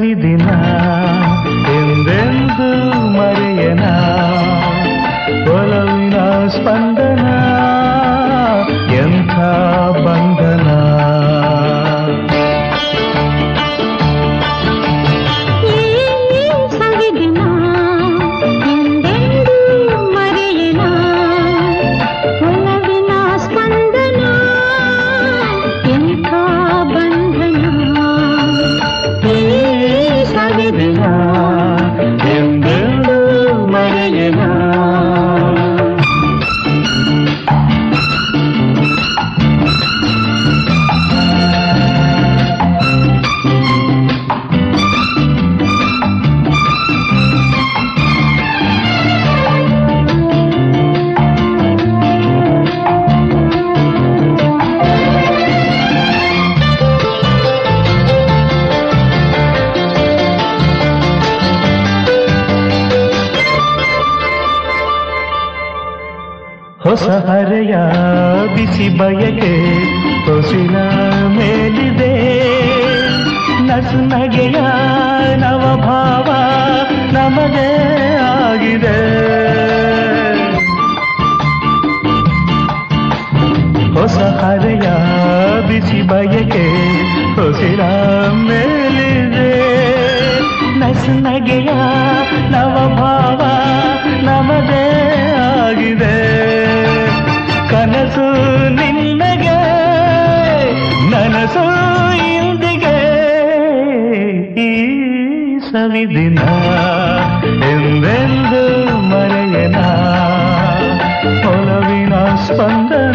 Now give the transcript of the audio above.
ಸವಿದಿನ ಎಂದೆಂದು ಮರೆಯನ ಒಲವಿನ ಸ್ಪಂದನ ಎಂಥ ಬಂಧನ ಈ ಸವಿದಿನ ಎಂದೆಂದೂ ಮರೆಯನ ಒಲವಿನ ಸ್ಪಂದನ ಎಂಥ ಬಂಧನ ಈ ಸವಿದಿನ ಎಂದೆಂದು ಮರೆಯನ ಹೊಸ ಹರೆಯ ಬಿಸಿ ಬಯಕೆ ಹೊಸಿನ ಮೇಲಿದೆ ನಸು ನಗೆಯ ನವಭಾವ ನಮಗೆ ಆಗಿದೆ ಹೊಸ ಹರೆಯ ಬಿಸಿ ಬಯಕೆ ಹೊಸಿನ ಮೇಲಿದೆ ನಸು ನಗೆಯ ನವಭಾವ ನಮದೇ ಆಗಿದೆ ಕನಸು ನಿನ್ನಗೆ ನನಸು ಇಂದಿಗೆ ಈ ಸವಿದಿನ ಎಂದೆಂದು ಮರೆಯನ ಒಲವಿನ ಸ್ಪಂದನ